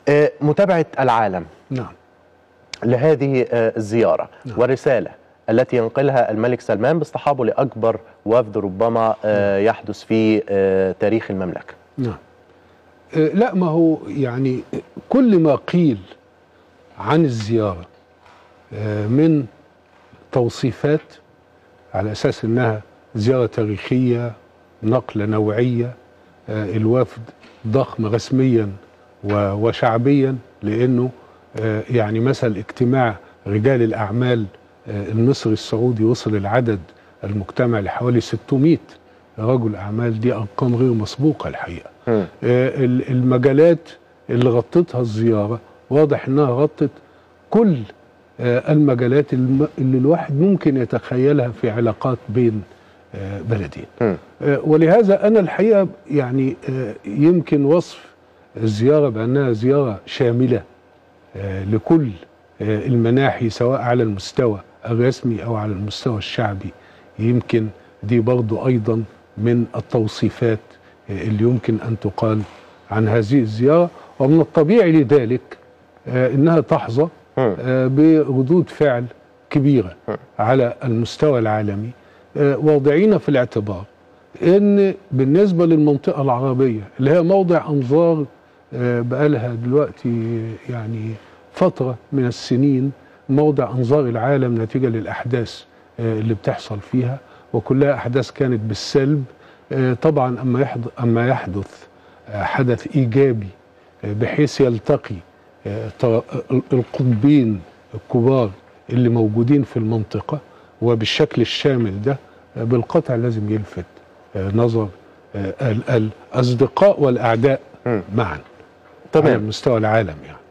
آه، متابعة العالم نعم لهذه آه، الزيارة نعم. والرسالة التي ينقلها الملك سلمان باصطحابه لأكبر وفد ربما آه، يحدث في آه، تاريخ المملكة نعم آه، لا ما هو يعني كل ما قيل عن الزيارة آه، من توصيفات على أساس أنها زيارة تاريخية نقلة نوعية آه، الوفد ضخم رسميا و- وشعبيا لأنه آه، يعني مثل اجتماع رجال الأعمال آه، المصري السعودي وصل العدد المجتمع لحوالي 600 رجل أعمال دي أرقام غير مسبوقة الحقيقة مم. آه، ال- المجالات اللي غطتها الزيارة واضح انها غطت كل آه، المجالات الم- اللي الواحد ممكن يتخيلها في علاقات بين آه، بلدين مم. آه، ولهذا انا الحقيقه يعني آه، يمكن وصف الزياره بانها زياره شامله آه، لكل آه، المناحي سواء على المستوى الرسمي او على المستوى الشعبي يمكن دي برضو ايضا من التوصيفات آه، اللي يمكن ان تقال عن هذه الزياره ومن الطبيعي لذلك آه، انها تحظى مم. آه، بردود فعل كبيره على المستوى العالمي آه، واضعين في الاعتبار ان بالنسبه للمنطقه العربيه اللي هي موضع انظار آه، بقالها دلوقتي يعني فتره من السنين موضع انظار العالم نتيجه للاحداث آه، اللي بتحصل فيها وكلها احداث كانت بالسلب آه، طبعا اما يحدث اما يحدث آه، حدث ايجابي آه، بحيث يلتقي آه، ط- القطبين الكبار اللي موجودين في المنطقه وبالشكل الشامل ده آه، بالقطع لازم يلفت آه، نظر آه، ال- الاصدقاء والاعداء مم. معا على تمام مستوى العالم يعني